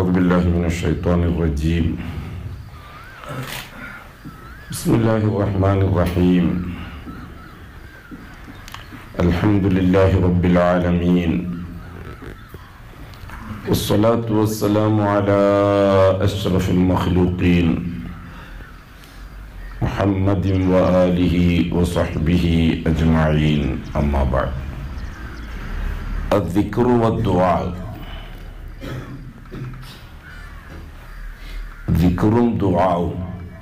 أعوذ بالله من الشيطان الرجيم بسم الله الرحمن الرحيم الحمد لله رب العالمين والصلاة والسلام على أشرف المخلوقين محمد وآله وصحبه أجمعين أما بعد الذكر والدعاء ذكറും ദുആവും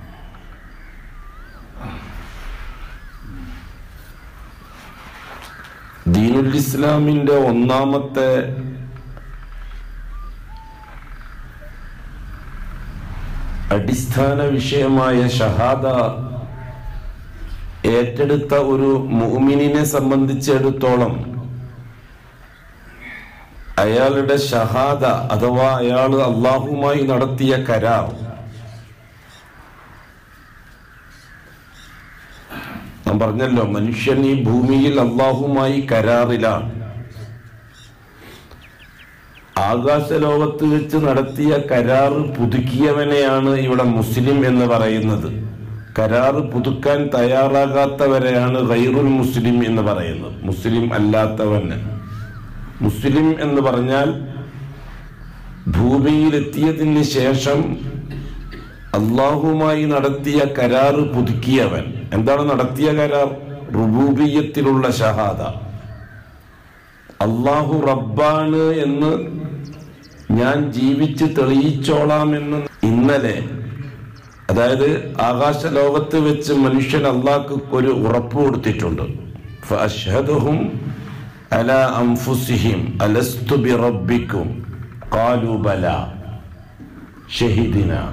ദീനുൽ ഇസ്ലാമിന്റെ ഒന്നാമത്തെ അടിസ്ഥാന വിഷയമായ ഷഹാദ ഏറ്റെടുത്ത ഒരു മുഅ്മിനിനെ സംബന്ധിച്ചിടത്തോളം അയാളുടെ ഷഹാദ അഥവാ അയാൾ അള്ളാഹുമായി നടത്തിയ കരാർ ഞാൻ പറഞ്ഞല്ലോ മനുഷ്യൻ ഈ ഭൂമിയിൽ അള്ളാഹുമായി കരാറിലാണ് ആകാശലോകത്ത് വെച്ച് നടത്തിയ കരാർ പുതുക്കിയവനെയാണ് ഇവിടെ മുസ്ലിം എന്ന് പറയുന്നത് കരാർ പുതുക്കാൻ തയ്യാറാകാത്തവരെയാണ് ഗൈറുൽ മുസ്ലിം എന്ന് പറയുന്നത് മുസ്ലിം അല്ലാത്തവന് മുസ്ലിം എന്ന് പറഞ്ഞാൽ ഭൂമിയിലെത്തിയതിന് ശേഷം അള്ളാഹുമായി നടത്തിയ കരാർ പുതുക്കിയവൻ എന്താണ് നടത്തിയ കരാർ റുബൂബിയത്തിലുള്ള ഷഹാദ അള്ളാഹു റബ്ബാണ് എന്ന് ഞാൻ ജീവിച്ച് തെളിയിച്ചോളാമെന്ന് ഇന്നലെ അതായത് ആകാശ ലോകത്ത് വെച്ച് മനുഷ്യൻ അള്ളാഹ്ക്ക് ഒരു ഉറപ്പ് കൊടുത്തിട്ടുണ്ട് ഫഅശ്ഹദുഹും അല അംഫുസിഹിം അലസ്തു ബിറബ്ബിക്കും ഖാലു ബല ഷഹിദിന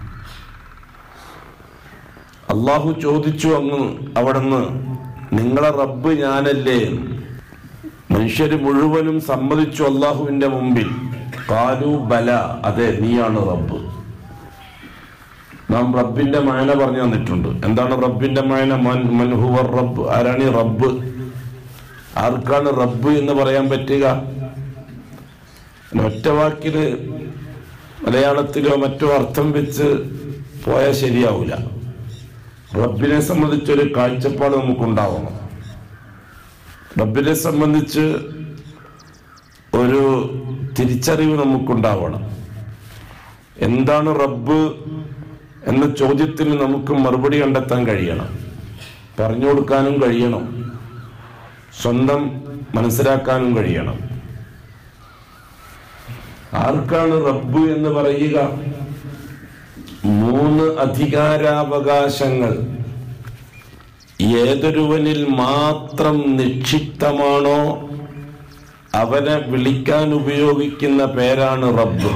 അള്ളാഹു ചോദിച്ചു അങ്ങ് അവിടുന്ന് നിങ്ങളെ റബ്ബ് ഞാനല്ലേ മനുഷ്യര് മുഴുവനും സമ്മതിച്ചു അള്ളാഹുവിന്റെ മുമ്പിൽ കാലു ബല അതെ നീയാണ് റബ്ബ് നാം റബ്ബിന്റെ മായന പറഞ്ഞു തന്നിട്ടുണ്ട് എന്താണ് റബ്ബിന്റെ മായന മൻ മൻഹുവർ റബ്ബ് ആരാണ് ഈ റബ്ബ് ആർക്കാണ് റബ്ബ് എന്ന് പറയാൻ പറ്റുക ഒറ്റ വാക്കില് മലയാളത്തിലോ മറ്റോ അർത്ഥം വെച്ച് പോയാൽ ശരിയാവില്ല റബ്ബിനെ സംബന്ധിച്ചൊരു കാഴ്ചപ്പാട് നമുക്കുണ്ടാവണം റബ്ബിനെ സംബന്ധിച്ച് ഒരു തിരിച്ചറിവ് നമുക്കുണ്ടാവണം എന്താണ് റബ്ബ് എന്ന ചോദ്യത്തിന് നമുക്ക് മറുപടി കണ്ടെത്താൻ കഴിയണം പറഞ്ഞു കൊടുക്കാനും കഴിയണം സ്വന്തം മനസ്സിലാക്കാനും കഴിയണം ആർക്കാണ് റബ്ബ് എന്ന് പറയുക മൂന്ന് അധികാരാവകാശങ്ങൾ ഏതൊരുവനിൽ മാത്രം നിക്ഷിപ്തമാണോ അവനെ വിളിക്കാൻ ഉപയോഗിക്കുന്ന പേരാണ് റബ്ബ്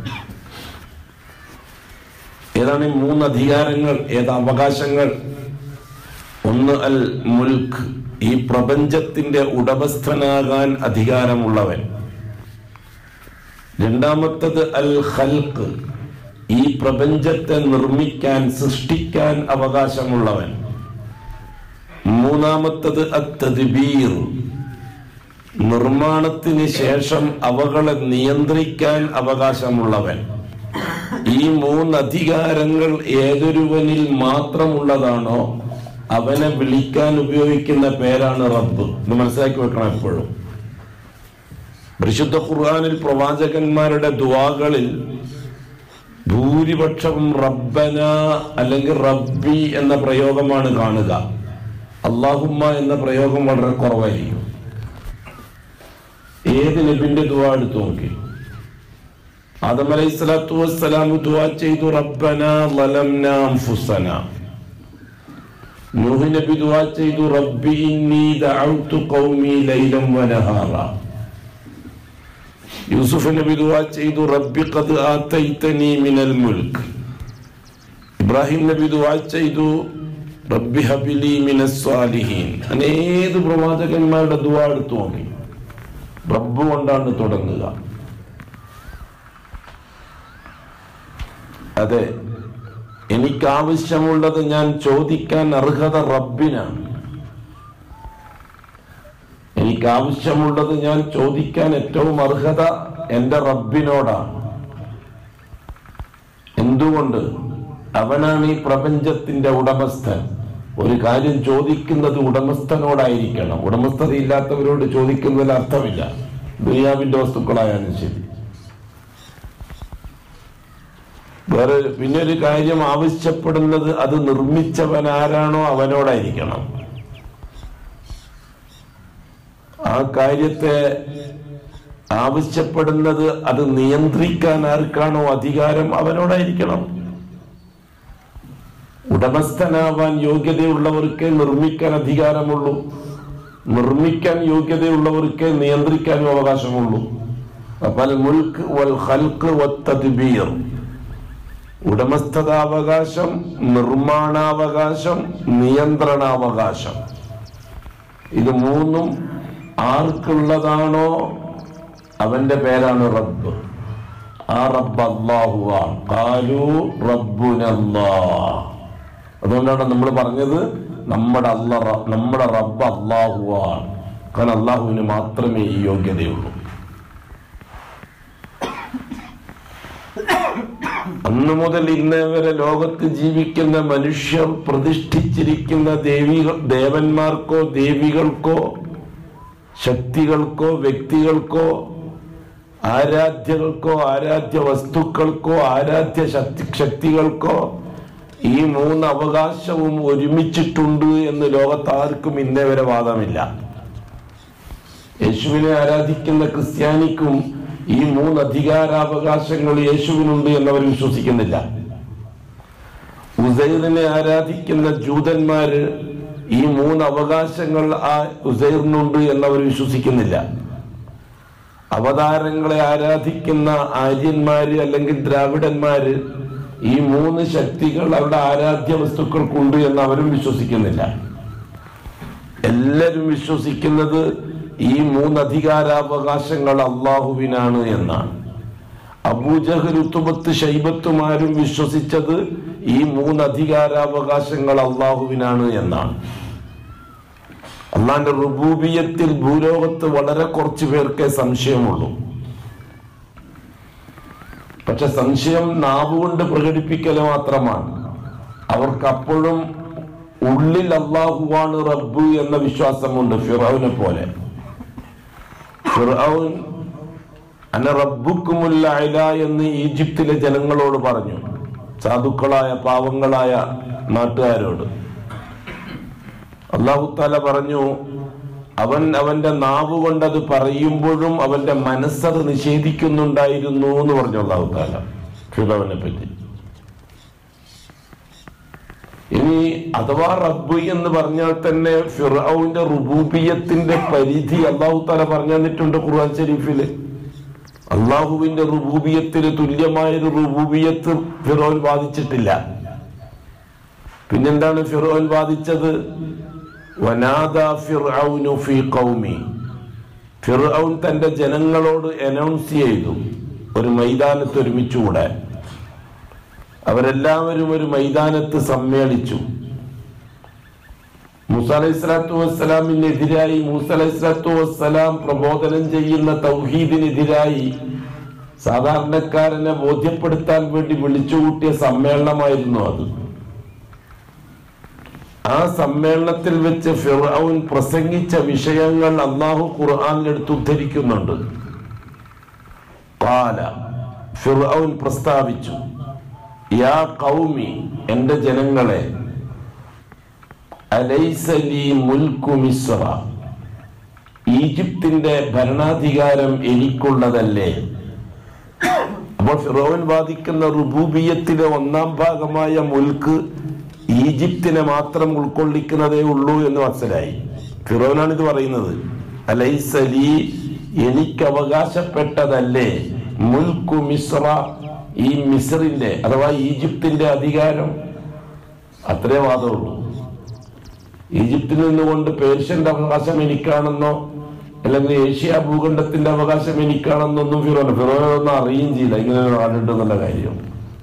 ഏതാണ് ഈ മൂന്ന് അധികാരങ്ങൾ ഏത് അവകാശങ്ങൾ ഒന്ന് അൽ മുൽക്ക് ഈ പ്രപഞ്ചത്തിന്റെ ഉടമസ്ഥനാകാൻ അധികാരമുള്ളവൻ രണ്ടാമത്തത് അൽ ഖൽക്ക് ഈ പ്രപഞ്ചത്തെ നിർമ്മിക്കാൻ സൃഷ്ടിക്കാൻ അവകാശമുള്ളവൻ മൂന്നാമത്തത് അത്തദ്ബീർ നിർമ്മാണത്തിന് ശേഷം അവകളെ നിയന്ത്രിക്കാൻ അവകാശമുള്ളവൻ ഈ മൂന്ന് അധികാരങ്ങൾ ഏതൊരുവനിൽ മാത്രമുള്ളതാണോ അവനെ വിളിക്കാൻ ഉപയോഗിക്കുന്ന പേരാണ് റബ്ബ് ഇത് മനസ്സിലാക്കി വെക്കണം എപ്പോഴും പരിശുദ്ധ ഖുർആാനിൽ പ്രവാചകന്മാരുടെ ദുവാകളിൽ ഭൂരിപക്ഷവും റബ്ബന അല്ലെങ്കിൽ റബ്ബി എന്ന പ്രയോഗമാണ് കാണുക അള്ളാഹുമ്മ എന്ന പ്രയോഗം വളരെ കുറവായിരിക്കും ഏത് നബിന്റെ ദുവാ എടുത്തു നോക്കി ആദം അലൈഹി സ്വലാത്തു വസ്സലാം ദുവാ ചെയ്തു റബ്ബന ലലംന അൻഫുസന നൂഹ് നബി ദുവാ ചെയ്തു റബ്ബി ഇന്നി ദഅഉതു ഖൗമി ലൈലം വനഹാറ യൂസുഫ് നബി ദുവാ ചെയ്തു റബ്ബി ഖദ് ആതൈതനി മിനൽ മുൽക്ക് ഇബ്രാഹിം നബി ദുവാ ചെയ്തു റബ്ബി ഹബിലി മിനസ് സ്വാലിഹീൻ അങ്ങനെ ഏത് പ്രവാചകന്മാരുടെ ദുവാ എടുത്തു നോക്കി റബ്ബ് കൊണ്ടാണ് തുടങ്ങുക അതെ എനിക്ക് ആവശ്യമുള്ളത് ഞാൻ ചോദിക്കാൻ അർഹത റബ്ബിനാണ് എനിക്ക് ആവശ്യമുള്ളത് ഞാൻ ചോദിക്കാൻ ഏറ്റവും അർഹത എന്റെ റബ്ബിനോടാണ് എന്തുകൊണ്ട് അവനാണ് ഈ പ്രപഞ്ചത്തിന്റെ ഉടമസ്ഥൻ ഒരു കാര്യം ചോദിക്കുന്നത് ഉടമസ്ഥനോടായിരിക്കണം ഉടമസ്ഥതയില്ലാത്തവരോട് ചോദിക്കുന്നതിൽ അർത്ഥമില്ല ദുനിയാവിന്റെ വസ്തുക്കളായാലും ശരി വേറെ പിന്നെ ഒരു കാര്യം ആവശ്യപ്പെടുന്നത് അത് നിർമ്മിച്ചവൻ ആരാണോ അവനോടായിരിക്കണം ആ കാര്യത്തെ ആവശ്യപ്പെടുന്നത് അത് നിയന്ത്രിക്കാൻ ആർക്കാണോ അധികാരം അവനോടായിരിക്കണം ഉടമസ്ഥനാവാൻ യോഗ്യതയുള്ളവർക്കേ നിർമ്മിക്കാൻ അധികാരമുള്ളൂ നിർമ്മിക്കാൻ യോഗ്യതയുള്ളവർക്കേ നിയന്ത്രിക്കാനും അവകാശമുള്ളൂ അപ്പോൾ മുൽക്ക് വൽ ഹൽക്ക് വത്തദ്ബീർ ഉടമസ്ഥതാവകാശം നിർമ്മാണാവകാശം നിയന്ത്രണാവകാശം ഇത് മൂന്നും ആർക്കുള്ളതാണോ അവന്റെ പേരാണ് റബ്ബ് ആ റബ്ബ് അള്ളാഹുവാണ് കാലു റബ്ബുനല്ലാ അതുകൊണ്ടാണ് നമ്മൾ പറഞ്ഞത് നമ്മുടെ അല്ല നമ്മുടെ റബ്ബ് അള്ളാഹുവാണ് കാരണം അള്ളാഹുവിന് മാത്രമേ ഈ യോഗ്യതയുള്ളൂ അന്ന് മുതൽ ഇന്ന് വരെ ലോകത്ത് ജീവിക്കുന്ന മനുഷ്യർ പ്രതിഷ്ഠിച്ചിരിക്കുന്ന ദേവികൾ ദേവന്മാർക്കോ ദേവികൾക്കോ ശക്തികൾക്കോ വ്യക്തികൾക്കോ ആരാധ്യകൾക്കോ ആരാധ്യ വസ്തുക്കൾക്കോ ആരാധ്യ ശക്തി ശക്തികൾക്കോ ഈ മൂന്ന് അവകാശവും ഒരുമിച്ചിട്ടുണ്ട് എന്ന് ലോകത്ത് ആർക്കും ഇന്നേ വരെ വാദമില്ല യേശുവിനെ ആരാധിക്കുന്ന ക്രിസ്ത്യാനിക്കും ഈ മൂന്ന് അധികാരാവകാശങ്ങൾ യേശുവിനുണ്ട് എന്നവർ വിശ്വസിക്കുന്നില്ല ഉസൈറിനെ ആരാധിക്കുന്ന ജൂതന്മാര് ഈ മൂന്ന് അവകാശങ്ങൾ ആ ഉസൈറിനുണ്ട് എന്നവർ വിശ്വസിക്കുന്നില്ല അവതാരങ്ങളെ ആരാധിക്കുന്ന ആര്യന്മാര് അല്ലെങ്കിൽ ദ്രാവിഡന്മാര് ഈ മൂന്ന് ശക്തികൾ അവരുടെ ആരാധ്യ വസ്തുക്കൾക്കുണ്ട് എന്ന് അവരും വിശ്വസിക്കുന്നില്ല എല്ലാവരും വിശ്വസിക്കുന്നത് ഈ മൂന്ന് അധികാരാവകാശങ്ങൾ അള്ളാഹുവിനാണ് എന്നാണ് അബൂജഹൽ ഉത്തുബത്ത് ഷൈബത്തുമാരും വിശ്വസിച്ചത് ഈ മൂന്ന് അധികാരാവകാശങ്ങൾ അള്ളാഹുവിനാണ് എന്നാണ് അള്ളാന്റെ റുബൂബിയത്തിൽ ഭൂലോകത്ത് വളരെ കുറച്ചു പേർക്കേ സംശയമുള്ളൂ പക്ഷെ സംശയം നാവുകൊണ്ട് പ്രകടിപ്പിക്കൽ മാത്രമാണ് അവർക്ക് അപ്പോഴും ഉള്ളിൽ അള്ളാഹുവാണ് റബ്ബ് എന്ന വിശ്വാസമുണ്ട് ഫിറൌനെ പോലെ ഫിറൌൻ അന റബ്ബുക്കുമുല്ല അല എന്ന് ഈജിപ്തിലെ ജനങ്ങളോട് പറഞ്ഞു സാധുക്കളായ പാവങ്ങളായ നാട്ടുകാരോട് അള്ളാഹു താല പറഞ്ഞു അവൻ അവന്റെ നാവ് കൊണ്ട് അത് പറയുമ്പോഴും അവന്റെ മനസ്സത് നിഷേധിക്കുന്നുണ്ടായിരുന്നു എന്ന് പറഞ്ഞു അള്ളാഹു താല ഫിറോവിനെ പറ്റി ഇനി അഥവാ റബ്ബ് എന്ന് പറഞ്ഞാൽ തന്നെ ഫിറൌന്റെ റുബൂബിയത്തിന്റെ പരിധി അള്ളാഹു താല പറഞ്ഞു തന്നിട്ടുണ്ട് ഖുർആൻ ഷരീഫില് അള്ളാഹുവിന്റെ റുബൂബിയത്തിന് തുല്യമായ ഒരു റുബൂബിയത്ത് ഫിറോൻ ബാധിച്ചിട്ടില്ല പിന്നെന്താണ് ഫിറോൻ ബാധിച്ചത് വനാദ ഫിർഔനു ഫീ ഖൗമി ഫിർഔൻ തന്റെ ജനങ്ങളോട് അനൗൺസ് ചെയ്തു ഒരു മൈതാനത്ത് ഒരുമിച്ചുകൂടെ അവരെല്ലാവരും ഒരു മൈതാനത്ത് സമ്മേളിച്ചു മൂസ അലൈഹി സ്വലാത്തു വസ്സലാമിനെതിരായി മൂസ അലൈഹി സ്വലാത്തു വസ്സലാം പ്രബോധനം ചെയ്യുന്ന തൗഹീദിനെതിരായി സാധാരണക്കാരനെ ബോധ്യപ്പെടുത്താൻ വേണ്ടി വിളിച്ചുകൂട്ടിയ സമ്മേളനമായിരുന്നു അത് ആ സമ്മേളനത്തിൽ വെച്ച് ഫിറൌൻ പ്രസംഗിച്ച വിഷയങ്ങൾ അള്ളാഹു ഖുർആാനിൽ എടുത്ത് ഉദ്ധരിക്കുന്നുണ്ട് കാല ഫിറൌൻ പ്രസ്താവിച്ചു യാ കൗമി എന്റെ ജനങ്ങളെ അലൈസലി മുൽക്കു മിസ്ര ഈജിപ്തിന്റെ ഭരണാധികാരം എനിക്കുള്ളതല്ലേ അപ്പോൾ ഫിറോൻ വാദിക്കുന്ന റുബൂബിയത്തിലെ ഒന്നാം ഭാഗമായ മുൽക്ക് ഈജിപ്തിനെ മാത്രം ഉൾക്കൊള്ളിക്കുന്നതേ ഉള്ളൂ എന്ന് മനസ്സിലായി ഫിറോനാണ് ഇത് പറയുന്നത് അലൈസലി എനിക്ക് അവകാശപ്പെട്ടതല്ലേ മുൽക്കു മിസ്ര ഈ മിസ്റിന്റെ അഥവാ ഈജിപ്തിന്റെ അധികാരം അത്രേ വാദമുള്ളൂ ഈജിപ്തിൽ നിന്നുകൊണ്ട് പേർഷ്യന്റെ അവകാശം എനിക്കാണെന്നോ അല്ലെങ്കിൽ ഏഷ്യ ഭൂഖണ്ഡത്തിന്റെ അവകാശം എനിക്കാണെന്നൊന്നും ഫിറോൻ ഫിറോനൊന്നും അറിയുകയും ചെയ്യില്ല ഇങ്ങനെ ഒരു നാടുണ്ട് എന്നുള്ള കാര്യം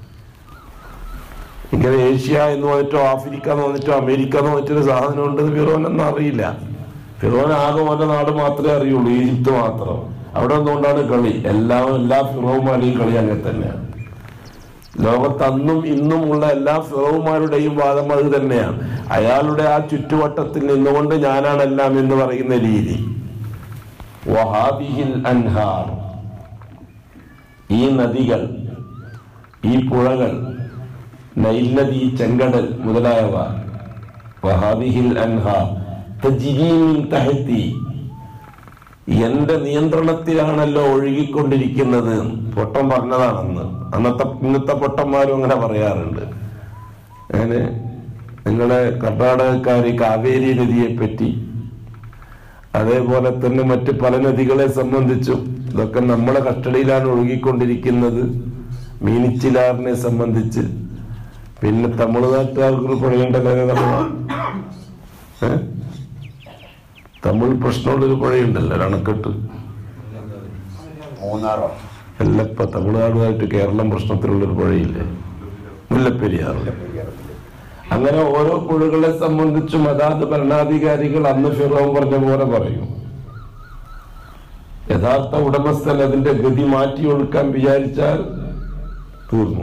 ഇങ്ങനെ ഏഷ്യ എന്ന് പറഞ്ഞിട്ടോ ആഫ്രിക്ക എന്ന് പറഞ്ഞിട്ടോ അമേരിക്ക എന്ന് പറഞ്ഞിട്ടൊരു സാധനം ഉണ്ടെന്ന് ഫിറോനൊന്നും അറിയില്ല ഫിറോൻ ആകെ ഓരോ നാട് മാത്രമേ അറിയുള്ളൂ ഈജിപ്ത് മാത്രം അവിടെ നിന്നുകൊണ്ടാണ് കളി എല്ലാം എല്ലാ ഫിറോമാരെയും കളി അങ്ങനെ തന്നെയാണ് ലോകത്ത് അന്നും ഇന്നും ഉള്ള എല്ലാ ഫിറവുമാരുടെയും വാദം അത് തന്നെയാണ് അയാളുടെ ആ ചുറ്റുവട്ടത്തിൽ നിന്നുകൊണ്ട് ഞാനാണെല്ലാം എന്ന് പറയുന്ന രീതി വഹാബിഹിൽ അൻഹാർ ഈ നദികൾ ഈ പുഴകൾ നൈൽ നദി ചെങ്കടൽ മുതലായവ വഹാബിഹിൽ അൻഹാർ തജ്രി മിൻ തഹത്തി എന്റെ നിയന്ത്രണത്തിലാണല്ലോ ഒഴുകിക്കൊണ്ടിരിക്കുന്നത് പൊട്ടം പറഞ്ഞതാണെന്ന് അന്നത്തെ ഇന്നത്തെ പൊട്ടന്മാരും അങ്ങനെ പറയാറുണ്ട് അങ്ങനെ നിങ്ങളെ കർണാടകക്കാർ കാവേരി നദിയെ പറ്റി അതേപോലെ തന്നെ മറ്റ് പല നദികളെ സംബന്ധിച്ചും ഇതൊക്കെ നമ്മളെ കസ്റ്റഡിയിലാണ് ഒഴുകിക്കൊണ്ടിരിക്കുന്നത് മീനിച്ചിലാറിനെ സംബന്ധിച്ച് പിന്നെ തമിഴ്നാട്ടുകാർക്ക് പുഴയുണ്ടല്ലോ ഏ തമിഴ് പ്രശ്നമുള്ളൊരു പുഴയുണ്ടല്ലോ ഒരു അണക്കെട്ട് മൂന്നാറോ അല്ല ഇപ്പൊ തമിഴ്നാടുമായിട്ട് കേരളം പ്രശ്നത്തിലുള്ളൊരു പുഴയില്ലേ മുല്ലപ്പെരിയാറ് അങ്ങനെ ഓരോ പുഴകളെ സംബന്ധിച്ചും അതാത് ഭരണാധികാരികൾ അന്ന് ഫിറോൻ പറഞ്ഞ പോലെ പറയും യഥാർത്ഥ ഉടമസ്ഥൻ അതിന്റെ ഗതി മാറ്റി ഒഴുക്കാൻ വിചാരിച്ചാൽ തീർന്നു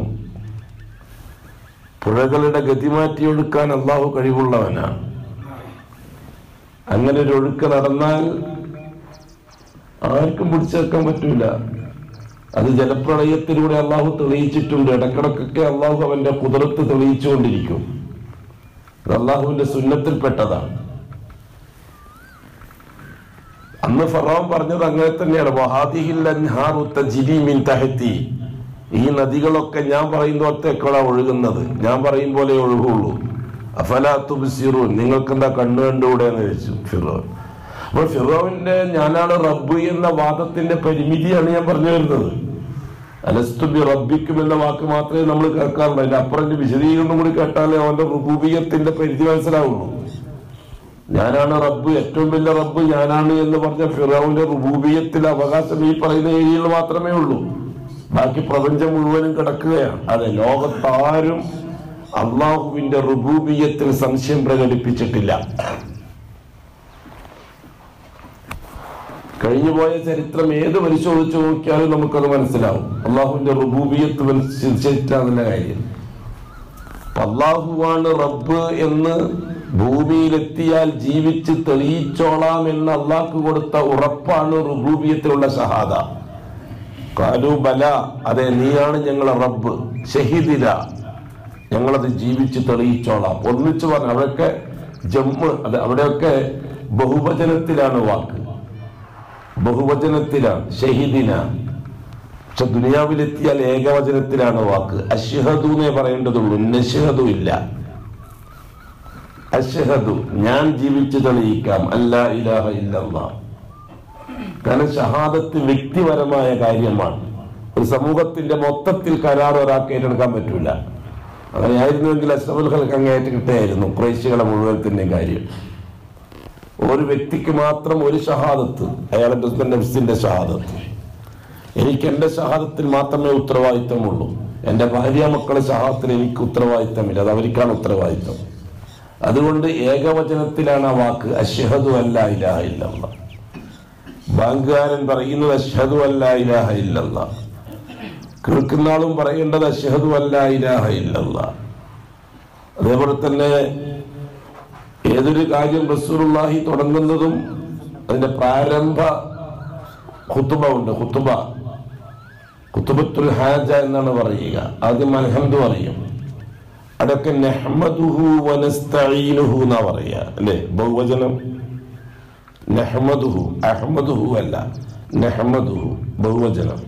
പുഴകളുടെ ഗതി മാറ്റി ഒഴുക്കാൻ അള്ളാഹു കഴിവുള്ളവനാണ് അങ്ങനെ ഒരു ഒഴുക്ക് നടന്നാൽ ആർക്കും പിടിച്ചേക്കാൻ പറ്റൂല അത് ജലപ്രളയത്തിലൂടെ അള്ളാഹു തെളിയിച്ചിട്ടുണ്ട് ഇടക്കിടക്കൊക്കെ അള്ളാഹു അവന്റെ കുതിരത്ത് തെളിയിച്ചുകൊണ്ടിരിക്കും അത് അള്ളാഹുവിന്റെ സുന്നത്തിൽപ്പെട്ടതാണ് അന്ന് ഫറോൻ പറഞ്ഞത് അങ്ങനെ തന്നെയാണ് വഹാദിഹിൽ അൻഹാറു തജ്രി മിൻ തഹത്തി ഈ നദികളൊക്കെ ഞാൻ പറയുന്നോത്തേക്കാളാ ഒഴുകുന്നത് ഞാൻ പറയും പോലെ ഒഴുകുള്ളൂ അഫലാ തുബ്സിറൂൻ നിങ്ങൾക്ക് എന്താ കണ്ണു കണ്ടുകൂടെ എന്ന് ചോദിച്ചു ഫിറോൻ അപ്പൊ ഫിറോവിന്റെ ഞാനാണ് റബ്ബ് എന്ന വാദത്തിന്റെ പരിമിതിയാണ് ഞാൻ പറഞ്ഞു വരുന്നത് അലസ്തുബി റബ്ബിക്കും എന്ന വാക്ക് മാത്രമേ നമ്മൾ കേൾക്കാറുള്ളൂ അതിന്റെ അപ്പുറം വിശദീകരണം കൂടി കേട്ടാലേ അവന്റെ റുബൂബിയത്തിന്റെ പരിധി മനസ്സിലാവുള്ളൂ ഞാനാണ് റബ്ബ് ഏറ്റവും വലിയ റബ്ബ് ഞാനാണ് എന്ന് പറഞ്ഞ ഫിറോവിന്റെ റുബൂബിയത്തിൽ അവകാശം ഈ പറയുന്ന ഏരിയയിൽ മാത്രമേ ഉള്ളൂ ബാക്കി പ്രപഞ്ചം മുഴുവനും കിടക്കുകയാണ് അതെ ലോകത്താരും അള്ളാഹുവിന്റെ റുബൂബിയത്തിൽ സംശയം പ്രകടിപ്പിച്ചിട്ടില്ല കഴിഞ്ഞുപോയ ചരിത്രം ഏത് പരിശോധിച്ചു നോക്കിയാലും നമുക്കത് മനസ്സിലാവും അള്ളാഹുവിന്റെ റുബൂബിയത്ത് നിശ്ചയിച്ചാകുന്ന കാര്യം അപ്പൊ അള്ളാഹുവാണ് റബ്ബ് എന്ന് ഭൂമിയിലെത്തിയാൽ ജീവിച്ച് തെളിയിച്ചോളാം എന്ന് അള്ളാഹ്ക്ക് കൊടുത്ത ഉറപ്പാണ് റുബൂബിയത്തിലുള്ള ഷഹാദ കാലു ബല അതെ നീയാണ് ഞങ്ങളെ റബ്ബ് ഷഹിദില ഞങ്ങളത് ജീവിച്ച് തെളിയിച്ചോളാം ഒന്നിച്ചു പറഞ്ഞു അവിടെയൊക്കെ ജമ്മ് അത് അവിടെയൊക്കെ ബഹുവചനത്തിലാണ് വാക്ക് ബഹുവചനത്തിലാണ് ഷഹിദിന പക്ഷെ ദുനിയാവിലെത്തിയാൽ ഏകവചനത്തിലാണ് വാക്ക് അഷ്ഹദു എന്നേ പറയേണ്ടതുള്ളൂ നഷ്ഹദു ഇല്ല അഷ്ഹദു ഞാൻ ജീവിച്ച് തെളിയിക്കാം അല്ല ഇലാഹ ഇല്ലല്ലാ കാരണം ഷഹാദത്ത് വ്യക്തിപരമായ കാര്യമാണ് ഒരു സമൂഹത്തിന്റെ മൊത്തത്തിൽ കരാർ ഒരാൾക്ക് ഏറ്റെടുക്കാൻ പറ്റൂല അങ്ങനെയായിരുന്നുവെങ്കിൽ അഷ്റഫുൽ ഹൽക്ക് അങ്ങേയറ്റ് കിട്ടുകയായിരുന്നു കുറേശ്ശികളെ മുഴുവനത്തിന്റെ കാര്യം ഒരു വ്യക്തിക്ക് മാത്രം ഒരു ഷഹാദത്ത് അയാളുടെ നഫ്സിന്റെ ഷഹാദത്ത് എനിക്ക് എന്റെ ഷഹാദത്തിൽ മാത്രമേ ഉത്തരവാദിത്തമുള്ളൂ എന്റെ ഭാര്യ മക്കളെ ഷഹാദത്തിൽ എനിക്ക് ഉത്തരവാദിത്തമില്ല അത് അവർക്കാണ് ഉത്തരവാദിത്തം അതുകൊണ്ട് ഏകവചനത്തിലാണ് ആ വാക്ക് അഷ്ഹദു അല്ല ഇലാഹ ഇല്ലല്ല ബാങ്കുകാരൻ പറയുന്നത് അഷ്ഹദു അല്ല ഇലാഹ ഇല്ലല്ല കേൾക്കുന്ന ആളും പറയേണ്ടത് അഷ്ഹദു അല്ല ഇലാഹ ഇല്ലല്ല അതേപോലെ തന്നെ ഏതൊരു കാര്യം റസൂലുള്ളാഹി തുടങ്ങുന്നതും അതിന്റെ പ്രാരംഭ ഖുത്തുബ ഉണ്ട് ഖുത്തുബ ഖുത്തുബത്തുൽ ഹാജ എന്നാണ് പറയുക ആദ്യം അൽഹംദു പറയും അതൊക്കെ നെഹ്മദുഹു വനസ്തഈനുഹു എന്നാ പറയുക അല്ലേ ബഹുവചനം നെഹ്മദുഹു അഹ്മദുഹു അല്ല നെഹ്മദുഹു ബഹുവചനം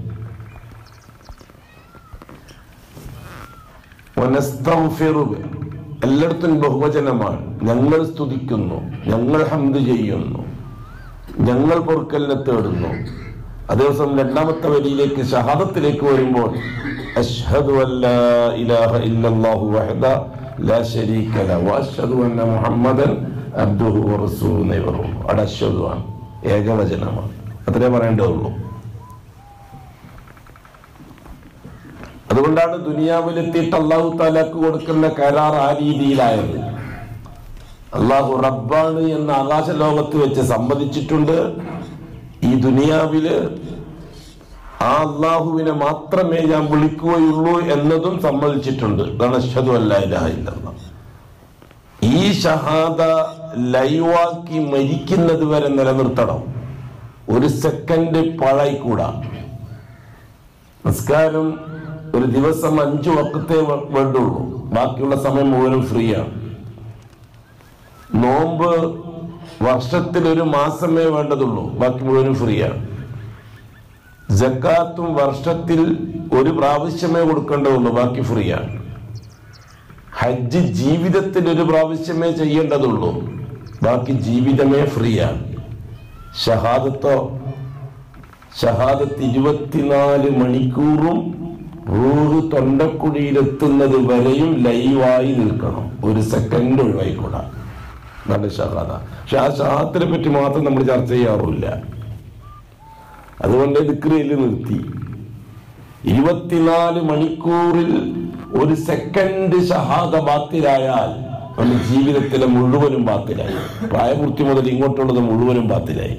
വനസ്തഗ്ഫിറുഹു എല്ലായിടത്തും ബഹുവചനമാണ് ഞങ്ങൾ സ്തുതിക്കുന്നു ഞങ്ങൾ ഹംദ് ചെയ്യുന്നു ഞങ്ങൾ പൊറുക്കലിനെ തേടുന്നു അതേ ദിവസം രണ്ടാമത്തെ വരിയിലേക്ക് ഷഹാദത്തിലേക്ക് വരുമ്പോൾ അഷ്ഹദു അല്ലാ ഇലാഹ ഇല്ലല്ലാഹു വഹദ ലാ ശരീക ലഹു വഅഷ്ഹദു അന്ന മുഹമ്മദൻ അബ്ദുഹു വറസൂലുഹു എന്നേ പറയുള്ളൂ അവിടെ അഷ്ഹദു ആണ് ഏകവചനമാണ് അത്രേ പറയേണ്ടതുള്ളൂ അതുകൊണ്ടാണ് ദുനിയാവിലെത്തിയിട്ട് അള്ളാഹു താലാക്ക് കൊടുക്കുന്ന കരാർ ആ രീതിയിലായത് അള്ളാഹു റബ്ബാണ് എന്ന് ആകാശ ലോകത്ത് വെച്ച് സമ്മതിച്ചിട്ടുണ്ട് ഈ ദുനിയാവില് ആ അള്ളാഹുവിനെ മാത്രമേ ഞാൻ വിളിക്കുകയുള്ളൂ എന്നതും സമ്മതിച്ചിട്ടുണ്ട് അതാണ് അഷ്ഹദു അല്ലാ ഇലാഹ ഇല്ലല്ലാഹ്. ഈ ഷഹാദ ലൈവാക്കി മരിക്കുന്നത് വരെ നിലനിർത്തണം ഒരു സെക്കൻഡ് പാഴായിക്കൂടാ നിസ്കാരം ഒരു ദിവസം അഞ്ചു വക്കത്തെ വ- വേണ്ടുള്ളൂ ബാക്കിയുള്ള സമയം മുഴുവനും ഫ്രീ ആണ് നോമ്പ് വർഷത്തിൽ ഒരു മാസമേ വേണ്ടതുള്ളൂ ബാക്കി മുഴുവനും ഫ്രീ ആണ് ജക്കാത്തും വർഷത്തിൽ ഒരു പ്രാവശ്യമേ കൊടുക്കേണ്ടതുള്ളൂ ബാക്കി ഫ്രീ ആണ് ഹജ്ജ് ജീവിതത്തിൽ ഒരു പ്രാവശ്യമേ ചെയ്യേണ്ടതുള്ളൂ ബാക്കി ജീവിതമേ ഫ്രീ ആണ് ഷഹാദത്തോ ഷഹാദത്ത് ഇരുപത്തിനാല് മണിക്കൂറും റൂഹ് തൊണ്ടക്കുഴിയിലെത്തുന്നത് വരെയും ലൈവായി നിൽക്കണം ഒരു സെക്കൻഡ് ഒഴിവായിക്കൂടാ നല്ല ഷഹാദ പക്ഷെ ആ ഷഹാദത്തിനെ പറ്റി മാത്രം നമ്മൾ ചർച്ച ചെയ്യാറില്ല അതുകൊണ്ട് ദിക്രയിൽ നിർത്തി ഇരുപത്തിനാല് മണിക്കൂറിൽ ഒരു സെക്കൻഡ് ഷഹാദ ബാത്തിലായാൽ നമ്മുടെ ജീവിതത്തിലെ മുഴുവനും ബാത്തിലായി പ്രായപൂർത്തി മുതൽ ഇങ്ങോട്ടുള്ളത് മുഴുവനും ബാത്തിലായി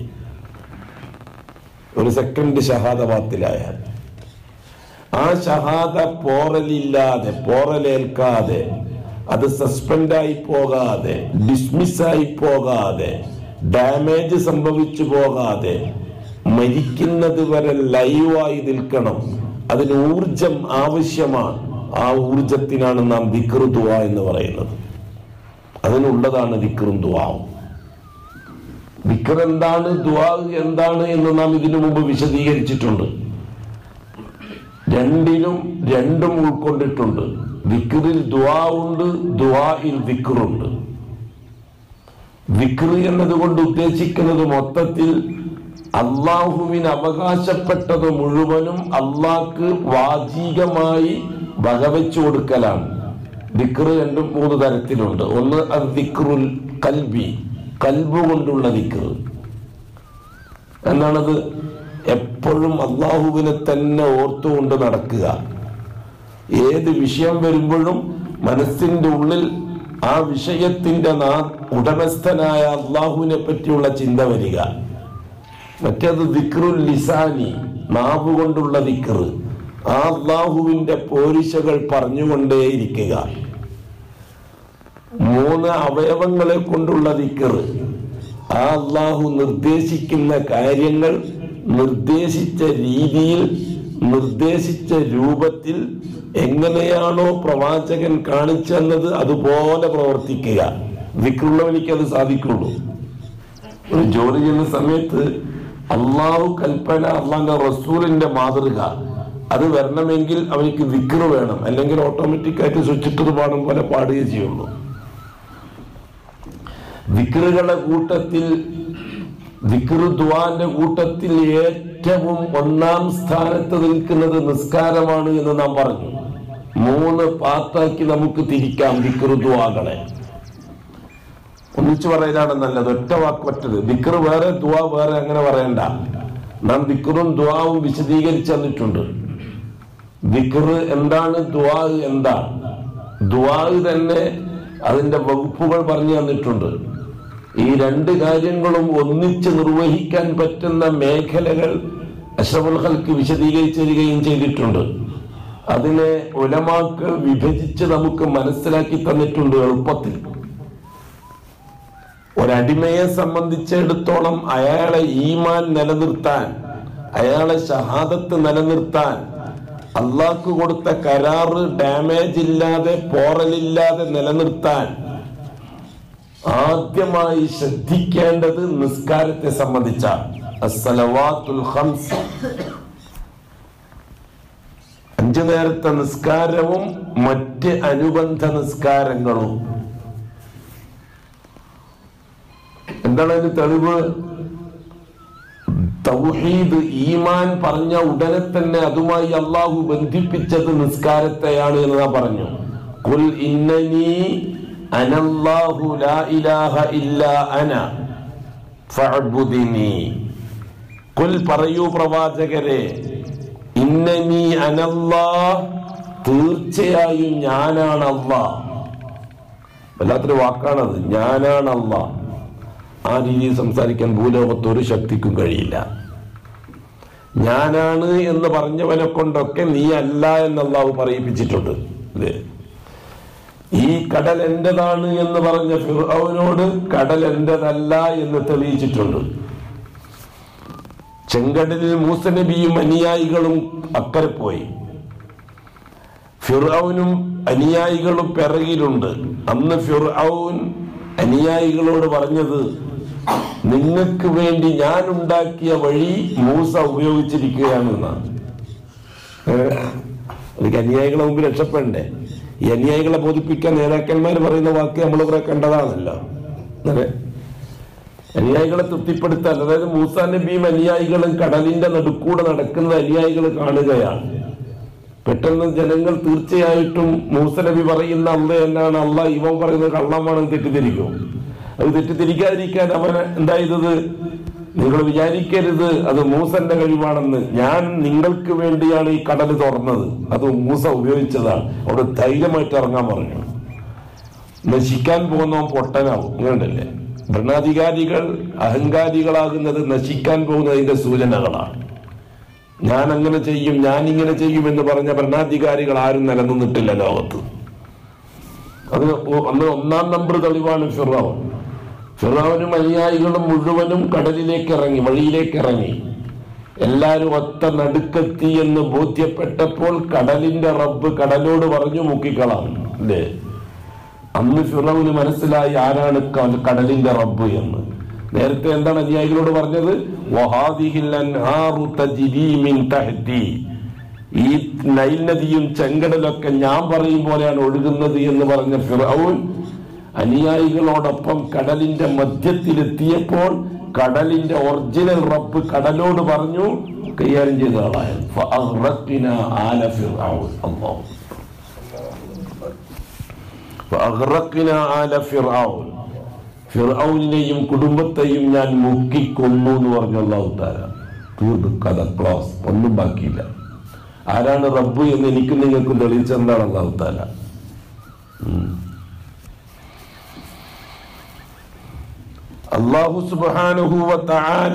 ഒരു സെക്കൻഡ് ഷഹാദ ബാത്തിലായാൽ ആ ഷഹാദ പോറലില്ലാതെ പോറലേൽക്കാതെ അത് സസ്പെൻഡായി പോകാതെ ഡിസ്മിസ്സായി പോകാതെ ഡാമേജ് സംഭവിച്ചു പോകാതെ മരിക്കുന്നത് വരെ ലൈവായി നിൽക്കണം അതിന് ഊർജം ആവശ്യമാണ് ആ ഊർജത്തിനാണ് നാം ദിക്ർ ദുആ എന്ന് പറയുന്നത് അതിനുള്ളതാണ് ദിക്റും ദുആവും ദിക്ർ എന്താണ് ദുആ എന്താണ് എന്ന് നാം ഇതിനു മുമ്പ് വിശദീകരിച്ചിട്ടുണ്ട് രണ്ടിലും രണ്ടും ഉൾക്കൊണ്ടിട്ടുണ്ട് വിക്റിൽ ദുആ ഉണ്ട് ദുആയിൽ വിക്റുണ്ട് വിക്ർ എന്നതുകൊണ്ട് ഉദ്ദേശിക്കുന്നത് മൊത്തത്തിൽ അള്ളാഹുവിന് അവകാശപ്പെട്ടത് മുഴുവനും അള്ളാഹ്ക്ക് വാചികമായി വകവെച്ചു കൊടുക്കലാണ് ദിക്ർ രണ്ടും മൂന്ന് തരത്തിലുണ്ട് ഒന്ന് അത് ദിക്റുൽ കൽബി കൽബ് കൊണ്ടുള്ള ദിക്ർ എന്നാണത് എപ്പോഴും അള്ളാഹുവിനെ തന്നെ ഓർത്തുകൊണ്ട് നടക്കുക ഏത് വിഷയം വരുമ്പോഴും മനസ്സിന്റെ ഉള്ളിൽ ആ വിഷയത്തിന്റെ നാ ഉടമസ്ഥനായ അള്ളാഹുവിനെ പറ്റിയുള്ള ചിന്ത വരിക മറ്റേത് ദിക്റുൽ ലിസാനി നാവ് കൊണ്ടുള്ള ദിക്റ് ആ അള്ളാഹുവിന്റെ പോരിശകൾ പറഞ്ഞുകൊണ്ടേയിരിക്കുക മൂന്ന് അവയവങ്ങളെ കൊണ്ടുള്ള ദിക്റ് ആ അള്ളാഹു നിർദ്ദേശിക്കുന്ന കാര്യങ്ങൾ നിർദ്ദേശിച്ച രീതിയിൽ നിർദ്ദേശിച്ച രൂപത്തിൽ എങ്ങനെയാണോ പ്രവാചകൻ കാണിച്ചെന്നത് അതുപോലെ പ്രവർത്തിക്കുക വിക്രുള്ളവനിക്ക് അത് സാധിക്കുള്ളൂ ഒരു ജോലി ചെയ്യുന്ന സമയത്ത് അള്ളാഹു കൽപ്പന അള്ളാഹ് റസൂലിന്റെ മാതൃക അത് വരണമെങ്കിൽ അവനിക്ക് വിക്റ് വേണം അല്ലെങ്കിൽ ഓട്ടോമാറ്റിക്കായിട്ട് സ്വിച്ചിട്ടത് പാടും പോലെ പാടുകയേ ചെയ്യുള്ളൂ വിക്റുകളുടെ കൂട്ടത്തിൽ വിക്റ് ദ്വാന്റെ കൂട്ടത്തിൽ ഏറ്റവും ഒന്നാം സ്ഥാനത്ത് നിൽക്കുന്നത് നിസ്കാരമാണ് എന്ന് നാം പറഞ്ഞു മൂന്ന് പാത്താക്കി നമുക്ക് തിരിക്കാം വിക്റ് ദ്വാകളെ ഒന്നിച്ചു പറയലാണ് നല്ലത് ഒറ്റ വാക്ക് പറ്റത് ദിക്ർ വേറെ ദുവാ വേറെ അങ്ങനെ പറയണ്ട നാം ദിക്റും ദുവാവും വിശദീകരിച്ചു തന്നിട്ടുണ്ട് ദിക്ർ എന്താണ് ദുവാ എന്താണ് ദുവാ തന്നെ അതിന്റെ വകുപ്പുകൾ പറഞ്ഞു തന്നിട്ടുണ്ട് ഈ രണ്ട് കാര്യങ്ങളും ഒന്നിച്ച് നിർവഹിക്കാൻ പറ്റുന്ന മേഖലകൾ അഷ്റഫുൽ ഹൽക്ക് വിശദീകരിച്ചു തരികയും ചെയ്തിട്ടുണ്ട് അതിനെ ഉലമാക്കൾ വിഭജിച്ച് നമുക്ക് മനസ്സിലാക്കി തന്നിട്ടുണ്ട് എളുപ്പത്തിൽ ഒരടിമയെ സംബന്ധിച്ചിടത്തോളം അയാളെ ഈമാൻ നിലനിർത്താൻ അയാളെ ഷഹാദത്ത് നിലനിർത്താൻ അള്ളാഹ്ക്ക് കൊടുത്ത കരാറ് ഡാമേജ് ഇല്ലാതെ പോറലില്ലാതെ നിലനിർത്താൻ ആദ്യമായി ശ്രദ്ധിക്കേണ്ടത് നിസ്കാരത്തെ സംബന്ധിച്ചാണ് അസ്സലവാത്തുൽ ഖംസ് അഞ്ചു നേരത്തെ നിസ്കാരവും മറ്റ് അനുബന്ധ നിസ്കാരങ്ങളും എന്താണ് അതിന് തെളിവ് തൗഹീദ് ഈമാൻ പറഞ്ഞ ഉടനെ തന്നെ അതുമായി അള്ളാഹു ബന്ധിപ്പിച്ചത് നിസ്കാരത്തെയാണ് എന്ന് നാം പറഞ്ഞു കുൽ ഇന്നനി അനല്ലാഹു ലാ ഇലാഹ ഇല്ലാ അന ഫഅബ്ദുനി കുൽ പറയൂ പ്രവാചകരെ ഇന്നനി അനല്ലാഹ് തീർച്ചയായും ഞാനാണ് അള്ളാഹ് വല്ലാത്തൊരു വാക്കാണത് ഞാനാണ് അള്ളാഹ് ആ രീതിയിൽ സംസാരിക്കാൻ ഭൂലോകത്ത് ഒരു ശക്തിക്കും കഴിയില്ല ഞാനാണ് എന്ന് പറഞ്ഞവനെ കൊണ്ടൊക്കെ നീ അല്ല എന്ന് അള്ളാഹു പറയിപ്പിച്ചിട്ടുണ്ട് അല്ലേ ഈ കടൽ എന്റേതാണ് എന്ന് പറഞ്ഞ ഫിർഔനോട് കടൽ എന്റേതല്ല എന്ന് തെളിയിച്ചിട്ടുണ്ട് ചെങ്കടലിൽ മൂസ നബിയും അനുയായികളും അക്കരെ പോയി ഫിർഔനും അനുയായികളും പിറകിലുണ്ട് അന്ന് ഫിർഔൻ അനുയായികളോട് പറഞ്ഞത് നിങ്ങൾക്ക് വേണ്ടി ഞാൻ ഉണ്ടാക്കിയ വഴി മൂസ ഉപയോഗിച്ചിരിക്കുകയാണെന്നാണ് എനിക്ക് അനുയായികളെ മുമ്പ് രക്ഷപ്പെടണ്ടേ ഈ അനുയായികളെ ബോധിപ്പിക്കാൻ നേതാക്കന്മാർ പറയുന്ന വാക്ക് നമ്മൾ കുറെ കണ്ടതാണല്ലോ അതെ അനുയായികളെ തൃപ്തിപ്പെടുത്താൻ അതായത് മൂസാ നബിയും അനുയായികളും കടലിന്റെ നടുക്കൂടെ നടക്കുന്നത് അനുയായികൾ കാണുകയാണ് പെട്ടെന്ന് ജനങ്ങൾ തീർച്ചയായിട്ടും മൂസ നബി പറയുന്ന അല്ല എന്നാണ് അല്ല ഇവൻ പറയുന്നത് കള്ളമാണെന്ന് തെറ്റിദ്ധരിക്കും അത് തെറ്റിദ്ധരിക്കാതിരിക്കാൻ അവൻ എന്തായത് നിങ്ങൾ വിചാരിക്കരുത് അത് മൂസന്റെ കഴിവാണെന്ന് ഞാൻ നിങ്ങൾക്ക് വേണ്ടിയാണ് ഈ കടൽ തുറന്നത് അത് മൂസ ഉപയോഗിച്ചതാണ് അവിടെ ധൈര്യമായിട്ട് ഇറങ്ങാൻ പറഞ്ഞു നശിക്കാൻ പോകുന്നവൻ പൊട്ടനാവും അങ്ങനെയല്ലേ ഭരണാധികാരികൾ അഹങ്കാരികളാകുന്നത് നശിക്കാൻ പോകുന്നതിന്റെ സൂചനകളാണ് ഞാൻ അങ്ങനെ ചെയ്യും ഞാൻ ഇങ്ങനെ ചെയ്യും എന്ന് പറഞ്ഞ ഭരണാധികാരികൾ ആരും നിലനിന്നിട്ടില്ല ലോകത്ത് അത് ഒ- അന്ന് ഒന്നാം നമ്പർ തെളിവാണ് ഫിറാവൻ ഫിറാവനും അനുയായികളും മുഴുവനും കടലിലേക്ക് ഇറങ്ങി വഴിയിലേക്ക് ഇറങ്ങി എല്ലാരും ഒത്ത നടുക്കെത്തി എന്ന് ബോധ്യപ്പെട്ടപ്പോൾ കടലിന്റെ റബ്ബ് കടലോട് പറഞ്ഞു മുക്കിക്കളാം അല്ലേ അന്ന് ഫിറൌന് മനസ്സിലായി ആരാണ് ക- കടലിന്റെ റബ്ബ് എന്ന് നേരത്തെ എന്താണ് അനുയായികളോട് പറഞ്ഞത് വഹാദിഹിൽ അൻഹാറു തജ്രി മിൻ തഹ്തി. ഈ നൈൽ നദിയും ചെങ്കടലൊക്കെ ഞാൻ പറയും പോലെയാണ് ഒഴുകുന്നത് എന്ന് പറഞ്ഞ ഫിറൌൻ അനുയായികളോടൊപ്പം കടലിന്റെ മധ്യത്തിലെത്തിയപ്പോൾ കടലിന്റെ ഒറിജിനൽ റബ്ബ് കടലോട് പറഞ്ഞു കൈകാര്യം ചെയ്ത ആളായത് ഫഅഗ്റഖ്നാ ആല ഫിർഔൻ. അല്ലാഹു ഫഅഗ്റഖ്നാ ആല ഫിർഔൻ. ഫിർഔനിനെയും കുടുംബത്തെയും ഞാൻ മുക്കിക്കൊന്നു എന്ന് പറഞ്ഞു അള്ളാഹു താര തീർന്നു കഥ ക്ലോസ് ഒന്നും ബാക്കിയില്ല ആരാണ് റബ്ബ് എന്ന് എനിക്കും നിങ്ങൾക്കും തെളിയിച്ചെന്താണ് അള്ളാഹു താല അള്ളാഹു സുബ്ഹാനഹു വ തആല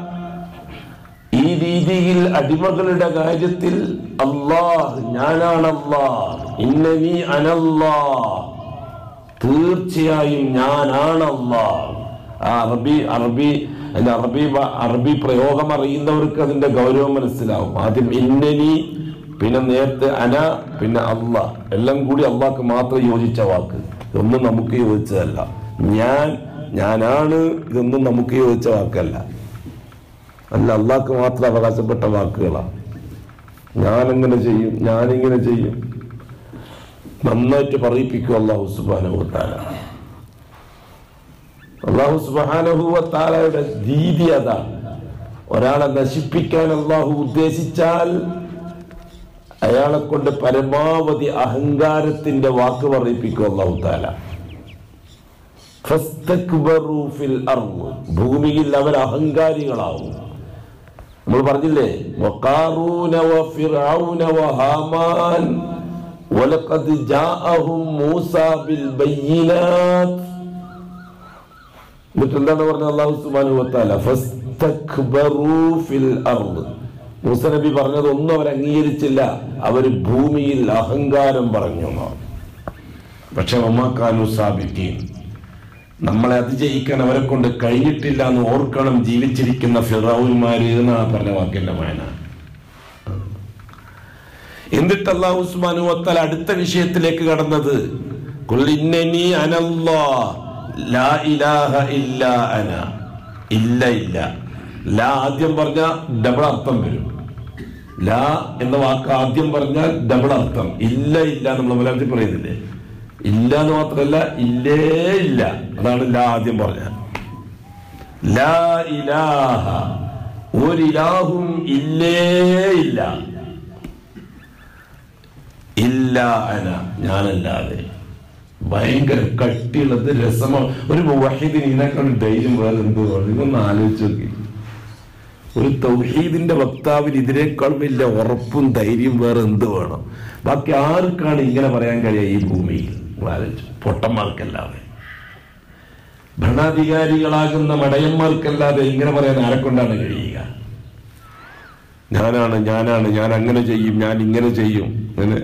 ഈ രീതിയിൽ അടിമകളുടെ കാര്യത്തിൽ അള്ളാഹ് ഞാനാണ് അള്ളാഹ് ഇന്നനി അനല്ലാഹ് തീർച്ചയായും ഞാനാണ് അള്ളാഹ് ആ അറബി അറബി അതിന്റെ അറബി ഭ- അറബി പ്രയോഗം അറിയുന്നവർക്ക് അതിന്റെ ഗൗരവം മനസ്സിലാവും ആദ്യം ഇന്നനി പിന്നെ നേരത്തെ അന പിന്നെ അല്ല എല്ലാം കൂടി അള്ളാഹ്ക്ക് മാത്രം യോജിച്ച വാക്ക് ഇതൊന്നും നമുക്ക് യോജിച്ചതല്ല ഞാൻ ഞാനാണ് ഇതൊന്നും നമുക്ക് യോജിച്ച വാക്കല്ല അല്ല അള്ളാഹ്ക്ക് മാത്രം അവകാശപ്പെട്ട വാക്കുകളാണ് ഞാനെങ്ങനെ ചെയ്യും ഞാനിങ്ങനെ ചെയ്യും നന്നായിട്ട് പറയിപ്പിക്കും അള്ളാഹു സുബാനുഭവത്താല അള്ളാഹു സുബാനുഭവത്താലയുടെ രീതി അതാണ് ഒരാളെ നശിപ്പിക്കാൻ അള്ളാഹു ഉദ്ദേശിച്ചാൽ അയാളെ കൊണ്ട് പരമാവധി അഹങ്കാരത്തിന്റെ വാക്ക് പറയിപ്പിക്കും അള്ളാഹു താല ഫസ്തക്ബറു ഫിൽ അർള്. ഭൂമിയിൽ അവർ അഹങ്കാരികളാവും നമ്മൾ പറഞ്ഞില്ലേ വഖാറൂന വഫിർഔന വഹാമാൻ വലഖദ് ജാഅഹും മൂസ ബിൽ ബയ്യിനാത്ത് എന്നിട്ട് എന്താണ് പറഞ്ഞത് അല്ലാഹു സുബ്ഹാനഹു വതആല ഫസ്തക്ബറു ഫിൽ അർള് മൂസ നബി പറഞ്ഞത് ഒന്നും അവർ അംഗീകരിച്ചില്ല അവർ ഭൂമിയിൽ അഹങ്കാരം പറഞ്ഞു എന്നാണ്. പക്ഷെ മമ്മാക്കാനു സാബിക്കീൻ നമ്മളെ അതിജയിക്കാൻ അവരെ കൊണ്ട് കഴിഞ്ഞിട്ടില്ല എന്ന് ഓർക്കണം ജീവിച്ചിരിക്കുന്ന ഫിറൌന്മാര് എന്നാണ് പറഞ്ഞ വാക്കിന്റെ മായന എന്നിട്ട് അള്ളാഹു ഉസ്മാനു വത്താൽ അടുത്ത വിഷയത്തിലേക്ക് കടന്നത് "ഖുൽ ഇന്നനി അനല്ലാഹ്, ലാ ഇലാഹ ഇല്ലാ അന ഇല്ല ഇല്ല ലാ ആദ്യം പറഞ്ഞ ഡബിൾ അർത്ഥം വരും ലാ എന്ന വാക്ക് ആദ്യം പറഞ്ഞാൽ ഡബിൾ അർത്ഥം ഇല്ല ഇല്ല നമ്മൾ മലയാളത്തിൽ പറയുന്നില്ലേ ഇല്ല എന്ന് മാത്രമല്ല ഇല്ലേ ഇല്ല അതാണ് ലാ ആദ്യം പറഞ്ഞ ലാ ഇലാഹ ഒരിലാഹും ഇല്ലേ ഇല്ല ഇല്ല അന ഞാനല്ലാതെ ഭയങ്കര കട്ടിയുള്ളത് രസമാണ് ഒരു വഹീദിന് ഇതിനേക്കാൾ ധൈര്യം വേറെ എന്ത് വേണം ഇതൊന്ന് ആലോചിച്ച് നോക്കി ഒരു തൗഹീദിന്റെ വക്താവിന് ഇതിനേക്കാൾ വലിയ ഉറപ്പും ധൈര്യം വേറെ എന്ത് വേണം ബാക്കി ആർക്കാണ് ഇങ്ങനെ പറയാൻ കഴിയുക ഈ ഭൂമിയിൽ നിങ്ങൾ ആലോചിച്ചു പൊട്ടന്മാർക്കല്ലാതെ ഭരണാധികാരികളാകുന്ന മടയന്മാർക്കല്ലാതെ ഇങ്ങനെ പറയാൻ ആരെക്കൊണ്ടാണ് കഴിയുക ഞാനാണ് ഞാനാണ് ഞാൻ അങ്ങനെ ചെയ്യും ഞാൻ ഇങ്ങനെ ചെയ്യും അങ്ങനെ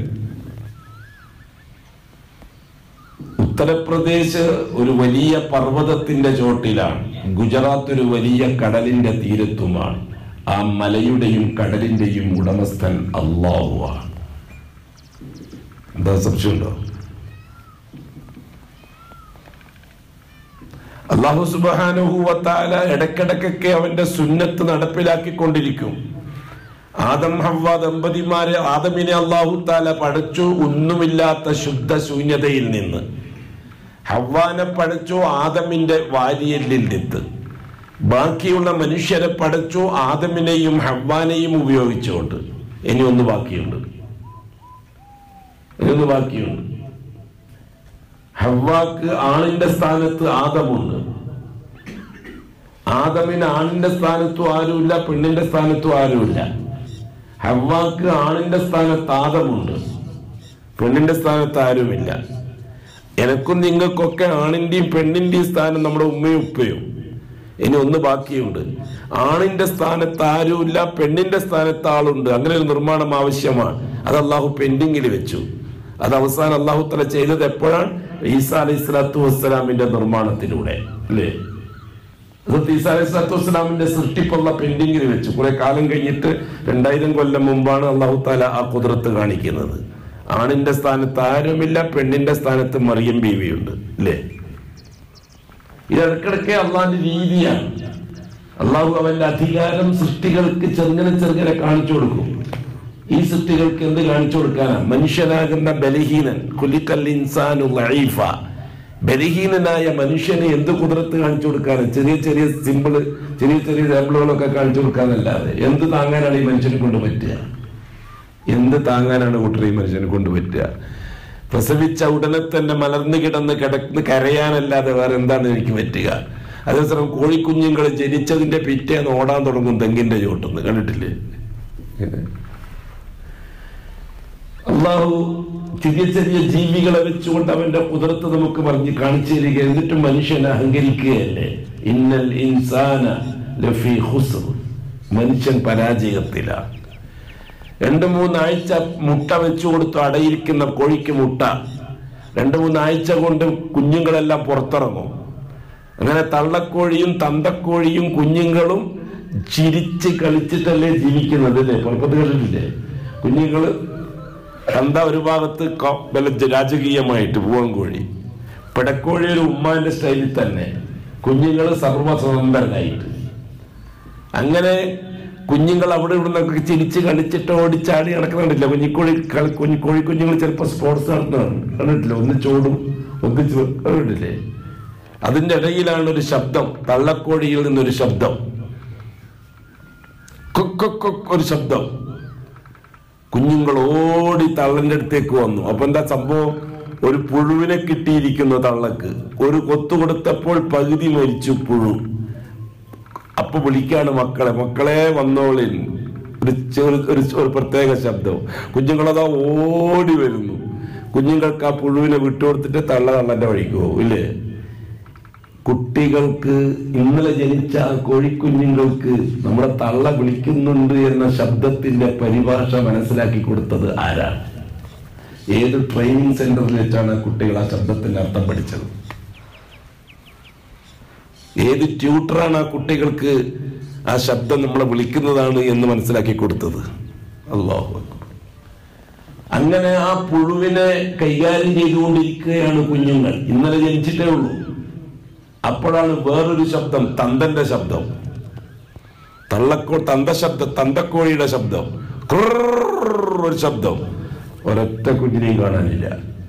ഉത്തർപ്രദേശ് ഒരു വലിയ പർവ്വതത്തിന്റെ ചോട്ടിലാണ് ഗുജറാത്ത് ഒരു വലിയ കടലിന്റെ തീരത്തുമാണ് ആ മലയുടെയും കടലിന്റെയും ഉടമസ്ഥൻ അള്ളാഹുവാണ് എന്താ സംശയമുണ്ടോ അള്ളാഹു സുബാനുഹൂവത്താല ഇടക്കിടക്കൊക്കെ അവന്റെ സുന്നത്ത് നടപ്പിലാക്കിക്കൊണ്ടിരിക്കും ആദം ഹവ്വ ദമ്പതിമാരെ ആദമിനെ അള്ളാഹു താല പടച്ചു ഒന്നുമില്ലാത്ത ശുദ്ധ ശൂന്യതയിൽ നിന്ന് ഹവ്വാനെ പടച്ചു ആദമിന്റെ വാരിയല്ലിൽ നിന്ന് ബാക്കിയുള്ള മനുഷ്യരെ പടച്ചു ആദമിനെയും ഹവ്വാനെയും ഉപയോഗിച്ചുകൊണ്ട് ഇനി ഒന്ന് ബാക്കിയുണ്ട് ഇനി ഒന്ന് ബാക്കിയുണ്ട് ഹവ്വാക്ക് ആണിന്റെ സ്ഥാനത്ത് ആദമുണ്ട് ആദമിന് ആണിന്റെ സ്ഥാനത്തും ആരുമില്ല പെണ്ണിന്റെ സ്ഥാനത്തും ആരുമില്ല ഹവ്വാക്ക് ആണിന്റെ സ്ഥാനത്ത് ആദമുണ്ട് പെണ്ണിന്റെ സ്ഥാനത്ത് ആരുമില്ല എനക്കും നിങ്ങൾക്കൊക്കെ ആണിന്റെയും പെണ്ണിന്റെയും സ്ഥാനം നമ്മുടെ ഉമ്മയും ഉപ്പയും ഇനി ഒന്ന് ബാക്കിയുണ്ട് ആണിന്റെ സ്ഥാനത്ത് ആരുമില്ല പെണ്ണിന്റെ സ്ഥാനത്ത് ആളുണ്ട് അങ്ങനെ ഒരു നിർമ്മാണം ആവശ്യമാണ് അത് അള്ളാഹു പെൻഡിങ്ങിൽ വെച്ചു അത് അവസാനം അള്ളാഹു തല ചെയ്തത് എപ്പോഴാണ് ഈസ അലൈഹി സ്വലാത്തു വസ്സലാമിന്റെ നിർമ്മാണത്തിലൂടെ അല്ലേ അത് ഈസ അലൈഹി സ്വലാത്തു വസ്സലാമിന്റെ സൃഷ്ടിപ്പുള്ള പെൻഡിങ്ങിൽ വെച്ചു കുറെ കാലം കഴിഞ്ഞിട്ട് രണ്ടായിരം കൊല്ലം മുമ്പാണ് അള്ളാഹു താല ആ കുതിരത്ത് കാണിക്കുന്നത് ആണിന്റെ സ്ഥാനത്ത് ആരുമില്ല പെണ്ണിന്റെ സ്ഥാനത്ത് മറിയം ബീവിയുണ്ട് അല്ലേ ഇത് ഇടക്കിടക്ക് അള്ളാന്റെ രീതിയാണ് അള്ളാഹു അവന്റെ അധികാരം സൃഷ്ടികൾക്ക് ചെറുങ്ങനെ ചെറുങ്ങനെ കാണിച്ചു കൊടുക്കും ഈ സൃഷ്ടികൾക്ക് എന്ത് കാണിച്ചു കൊടുക്കാനാ മനുഷ്യനാകുന്ന ബലഹീനൻ കുലിക്കൽ ഇൻസാനു ലഈഫ ബലഹീനനായ മനുഷ്യനെ എന്ത് കുതിരത്ത് കാണിച്ചു കൊടുക്കാന് ചെറിയ ചെറിയ സിമ്പിള് ചെറിയ ചെറിയ സാമ്പിളുകളൊക്കെ കാണിച്ചു കൊടുക്കാനല്ലാതെ എന്ത് താങ്ങാനാണ് ഈ മനുഷ്യനെ കൊണ്ട് പറ്റുക എന്ത് താങ്ങാനാണ് കൂട്ടർ ഈ മനുഷ്യനെ കൊണ്ട് പറ്റുക പ്രസവിച്ച ഉടനെ തന്നെ മലർന്നു കിടന്ന് കിടന്ന് കരയാനല്ലാതെ വേറെ എന്താണ് എനിക്ക് പറ്റുക അതേസമയം കോഴിക്കുഞ്ഞുങ്ങൾ ജനിച്ചതിന്റെ പിറ്റേന്ന് ഓടാൻ തുടങ്ങും തെങ്ങിന്റെ ചോട്ടുന്ന് കണ്ടിട്ടില്ലേ ഇങ്ങനെ. അള്ളാഹു ചെറിയ ചെറിയ ജീവികളെ വെച്ചുകൊണ്ട് അവന്റെ കുതിർത്ത് നമുക്ക് പറഞ്ഞ് കാണിച്ചു തരിക എന്നിട്ടും മനുഷ്യൻ അഹങ്കരിക്കുകയല്ലേ ഇന്നൽ ഇൻസാന ലഫി ഖുസ്ർ മനുഷ്യൻ പരാജയത്തിലാണ് രണ്ട് മൂന്നാഴ്ച മുട്ട വെച്ചു കൊടുത്തു അടയിരിക്കുന്ന കോഴിക്ക് മുട്ട രണ്ട് മൂന്നാഴ്ച കൊണ്ട് കുഞ്ഞുങ്ങളെല്ലാം പുറത്തിറങ്ങും അങ്ങനെ തള്ളക്കോഴിയും തന്തക്കോഴിയും കുഞ്ഞുങ്ങളും ചിരിച്ച് കളിച്ചിട്ടല്ലേ ജീവിക്കുന്നത് അല്ലേ പുറപ്പത്ത് കണ്ടിട്ടില്ലേ കുഞ്ഞുങ്ങള് തന്ത ഒരു ഭാഗത്ത് ക- വല്ല ജ- രാജകീയമായിട്ട് പൂവൻകോഴി പിടക്കോഴി ഒരു ഉമ്മാന്റെ സ്റ്റൈലിൽ തന്നെ കുഞ്ഞുങ്ങള് സർവസ്വതന്ത്രനായിട്ട് അങ്ങനെ കുഞ്ഞുങ്ങൾ അവിടെ ഇവിടെ നിന്നൊക്കെ ചിരിച്ച് കളിച്ചിട്ട് ഓടിച്ചാടി നടക്കുന്നുണ്ടല്ല കുഞ്ഞിക്കോഴി കളി- കുഞ്ഞി കോഴി കുഞ്ഞുങ്ങൾ ചിലപ്പോൾ സ്പോർട്സ് നടത്തുന്നുണ്ട് കണ്ടിട്ടില്ല ഒന്ന് ചോടും ഒന്ന് ചോ- കണ്ടിട്ടില്ലേ അതിന്റെ ഇടയിലാണ് ഒരു ശബ്ദം തള്ളക്കോഴിയിൽ നിന്നൊരു ശബ്ദം കൊക്ക് കൊക്ക് കൊക്ക് ഒരു ശബ്ദം കുഞ്ഞുങ്ങൾ ഓടി തള്ളന്റെ അടുത്തേക്ക് വന്നു അപ്പൊ എന്താ സംഭവം ഒരു പുഴുവിനെ കിട്ടിയിരിക്കുന്നു തള്ളക്ക് ഒരു കൊത്തു കൊടുത്തപ്പോൾ പകുതി മരിച്ചു പുഴു അപ്പൊ വിളിക്കാണ് മക്കളെ മക്കളെ വന്നോളിൻ ഒരു ചെറു- ഒരു ഒരു പ്രത്യേക ശബ്ദം കുഞ്ഞുങ്ങളതാ ഓടി വരുന്നു കുഞ്ഞുങ്ങൾക്ക് ആ പുഴുവിനെ വിട്ടുകൊടുത്തിട്ട് തള്ള തള്ളന്റെ വഴിക്ക് പോകും ഇല്ലേ കുട്ടികൾക്ക് ഇന്നലെ ജനിച്ച ആ കോഴിക്കുഞ്ഞുങ്ങൾക്ക് നമ്മുടെ തള്ള വിളിക്കുന്നുണ്ട് എന്ന ശബ്ദത്തിന്റെ പരിഭാഷ മനസ്സിലാക്കി കൊടുത്തത് ആരാണ് ഏത് ട്രെയിനിങ് സെന്ററിൽ വെച്ചാണ് ആ കുട്ടികൾ ആ ശബ്ദത്തിന്റെ അർത്ഥം പഠിച്ചത് ഏത് ട്യൂട്ടറാണ് ആ കുട്ടികൾക്ക് ആ ശബ്ദം നമ്മളെ വിളിക്കുന്നതാണ് എന്ന് മനസ്സിലാക്കി കൊടുത്തത് അള്ളാഹു അക്ബർ. അങ്ങനെ ആ പുഴുവിനെ കൈകാര്യം ചെയ്തുകൊണ്ടിരിക്കുകയാണ് കുഞ്ഞുങ്ങൾ ഇന്നലെ ജനിച്ചിട്ടേ ഉള്ളൂ അപ്പോഴാണ് വേറൊരു ശബ്ദം തന്തന്റെ ശബ്ദം തള്ളക്കോ തന്ത ശബ്ദം തന്തക്കോഴിയുടെ ശബ്ദം ക്രർ ഒരു ശബ്ദം ഒരൊറ്റ കുഞ്ഞിനെയും കാണാനില്ല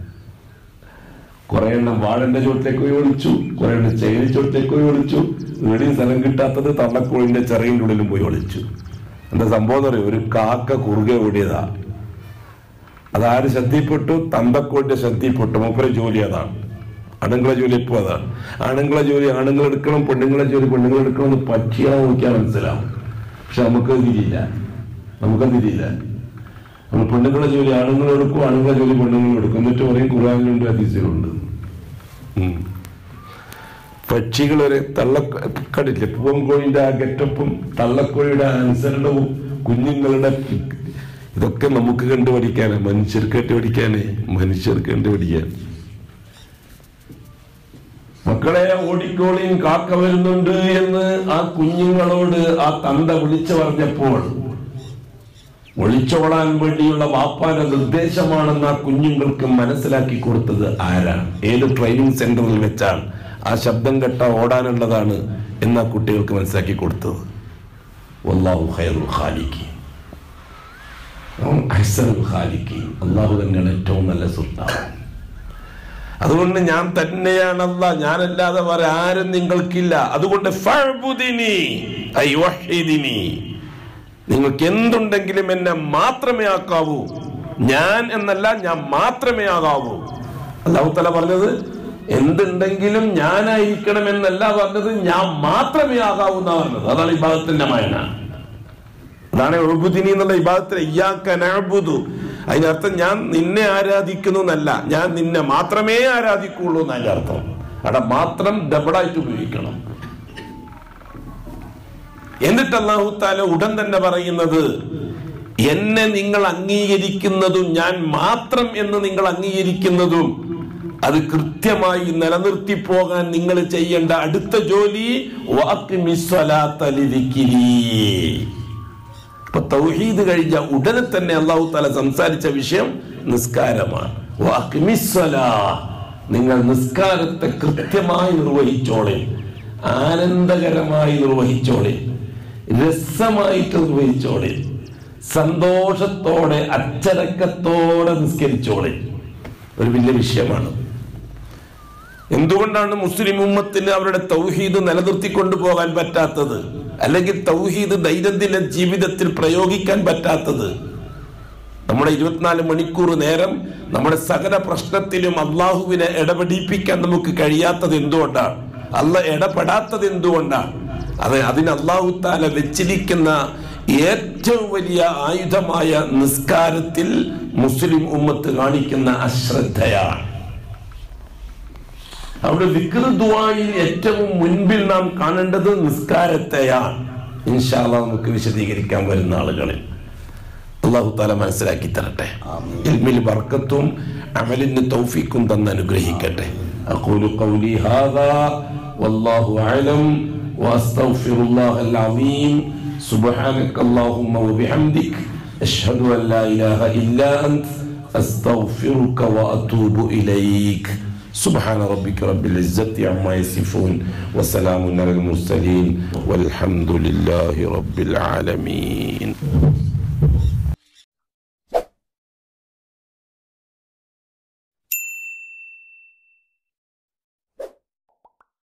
കുറെ എണ്ണം വാഴന്റെ ചോട്ടിലേക്ക് പോയി ഒളിച്ചു കുറെ എണ്ണം ചേരി ചോട്ടിലേക്ക് പോയി ഒളിച്ചു എവിടെയും സ്ഥലം കിട്ടാത്തത് തള്ളക്കോഴിന്റെ ചെറിയുടെ ഉള്ളിലും പോയി ഒളിച്ചു എന്താ സംഭവം എന്ന് പറയും ഒരു കാക്ക കുറുകെ ഓടിയതാ അതാര് ശ്രദ്ധയിൽപ്പെട്ടു തന്തക്കോഴിന്റെ ശ്രദ്ധയിൽപ്പെട്ടു മൂപ്പര ജോലി അതാണ് ആണുങ്ങളെ ജോലി ഇപ്പൊ അതാണ് ആണുങ്ങളെ ജോലി ആണുങ്ങൾ എടുക്കണം പെണ്ണുങ്ങളെ ജോലി പെണ്ണുങ്ങൾ എടുക്കണം എന്ന് പറ്റിയാ നോക്കിയാൽ മനസ്സിലാവും പക്ഷെ നമുക്കത് തിരിയില്ല നമുക്കത് തിരിയില്ല നമ്മൾ പെണ്ണുങ്ങളെ ജോലി ആണുങ്ങൾ എടുക്കും ആണുങ്ങളെ ജോലി പെണ്ണുങ്ങൾ എടുക്കും എന്നിട്ട് പറയും ഖുറാനിലുണ്ട് ഹദീസിലുണ്ട് ഉം. പക്ഷികളൊരു തള്ള കണ്ടില്ലേ പൂവൻകോഴിന്റെ ആ ഗെറ്റപ്പും തള്ളക്കോഴിയുടെ ആ അനുസരണവും കുഞ്ഞുങ്ങളുടെ ഇതൊക്കെ നമുക്ക് കണ്ടുപഠിക്കാനാ മനുഷ്യർക്ക് കണ്ടുപഠിക്കാനേ മനുഷ്യർക്ക് കണ്ടുപഠിക്കാൻ മക്കളെ ഓടിക്കോളിയും കാക്ക വരുന്നുണ്ട് എന്ന് ആ കുഞ്ഞുങ്ങളോട് ആ തന്ത വിളിച്ചു പറഞ്ഞപ്പോൾ ഒളിച്ചോടാൻ വേണ്ടിയുള്ള വാപ്പാന്റെ നിർദ്ദേശമാണെന്ന് ആ കുഞ്ഞുങ്ങൾക്ക് മനസ്സിലാക്കി കൊടുത്തത് ആരാണ് ഏത് ട്രെയിനിങ് സെന്ററിൽ വെച്ചാണ് ആ ശബ്ദം കേട്ട ഓടാനുള്ളതാണ് എന്ന് ആ കുട്ടികൾക്ക് മനസ്സിലാക്കി കൊടുത്തത് വല്ലാഹു ഖൈറുൽ ഖാലിഖീൻ അവൻ അഹ്സനുൽ ഖാലിഖീൻ അള്ളാഹു തന്നെയാണ് ഏറ്റവും നല്ല സുൽത്താൻ അതുകൊണ്ട് ഞാൻ തന്നെയാണല്ല ഞാനല്ലാതെ വേറെ ആരും നിങ്ങൾക്കില്ല അതുകൊണ്ട് ഫഅ്ബുദിനി ഐ വഹീദിനി നിങ്ങൾക്ക് എന്തുണ്ടെങ്കിലും എന്നെ മാത്രമേ ആക്കാവൂ ഞാൻ എന്നല്ല ഞാൻ മാത്രമേ ആകാവൂ അള്ളാഹു തല പറഞ്ഞത് എന്തുണ്ടെങ്കിലും ഞാനായിരിക്കണം എന്നല്ല പറഞ്ഞത് ഞാൻ മാത്രമേ ആകാവൂ എന്നാ പറഞ്ഞത് അതാണ് ഈ ഭാഗത്തിന്റെ മയന അതാണ് എഴുബുദിനി എന്നുള്ള വിഭാഗത്തിൽ ഇയ്യാക്കനബുദു അതിനർത്ഥം ഞാൻ നിന്നെ ആരാധിക്കുന്നു എന്നല്ല ഞാൻ നിന്നെ മാത്രമേ ആരാധിക്കുള്ളൂ എന്നതിന്റെ അർത്ഥം അവിടെ മാത്രം ഡബിളായിട്ട് ഉപയോഗിക്കണം എന്നിട്ട് അള്ളാഹു താല ഉടൻ തന്നെ പറയുന്നത് എന്നെ നിങ്ങൾ അംഗീകരിക്കുന്നതും ഞാൻ മാത്രം എന്ന് നിങ്ങൾ അംഗീകരിക്കുന്നതും അത് കൃത്യമായി നിലനിർത്തി പോകാൻ നിങ്ങൾ ചെയ്യേണ്ട അടുത്ത ജോലി വാക്കിമിസ്വലാത്ത ലിദിക്കിരി. ഇപ്പൊ തൗഹീദ് കഴിഞ്ഞ ഉടനെ തന്നെ അള്ളാഹു താല സംസാരിച്ച വിഷയം നിസ്കാരമാണ് വാക്കിമിസ്വലാ. നിങ്ങൾ നിസ്കാരത്തെ കൃത്യമായി നിർവഹിച്ചോളെ ആനന്ദകരമായി നിർവഹിച്ചോളെ രസമായിട്ട് നിർവഹിച്ചോളെ സന്തോഷത്തോടെ അച്ചടക്കത്തോടെ നിസ്കരിച്ചോളെ ഒരു വലിയ വിഷയമാണ് എന്തുകൊണ്ടാണ് മുസ്ലിം ഉമ്മത്തിന് അവരുടെ തൗഹീദ് നിലനിർത്തിക്കൊണ്ടു പോകാൻ പറ്റാത്തത് അല്ലെങ്കിൽ തൗഹീദ് ദൈനംദിന ജീവിതത്തിൽ പ്രയോഗിക്കാൻ പറ്റാത്തത് നമ്മുടെ ഇരുപത്തിനാല് മണിക്കൂർ നേരം നമ്മുടെ സകല പ്രശ്നത്തിലും അള്ളാഹുവിനെ ഇടപെടിപ്പിക്കാൻ നമുക്ക് കഴിയാത്തത് എന്തുകൊണ്ടാണ് അല്ല ഇടപെടാത്തത് എന്തുകൊണ്ടാണ് അത് അതിന് അള്ളാഹു താല വെച്ചിരിക്കുന്ന ഏറ്റവും വലിയ ആയുധമായ നിസ്കാരത്തിൽ മുസ്ലിം ഉമ്മത്ത് കാണിക്കുന്ന അശ്രദ്ധയാണ് അവിടെ വിക്ര ദുആയിൽ ഏറ്റവും മുൻപിൽ നാം കാണേണ്ടത് നിസ്കാരത്തെയാണ് ഇൻഷാല്ല നമുക്ക് വിശദീകരിക്കാൻ വരുന്ന ആളുകളിൽ അള്ളാഹു താല മനസ്സിലാക്കി തരട്ടെ ഇൽമിൽ ബർക്കത്തും അമലിന് തൗഫീക്കും തന്ന് അനുഗ്രഹിക്കട്ടെ أقول قولي هذا والله أعلم وأستغفر الله العظيم سبحانك اللهم وبحمدك أشهد أن لا إله إلا أنت أستغفرك وأتوب إليك سبحان ربك رب العزة عما يصفون وسلام على المرسلين والحمد لله رب العالمين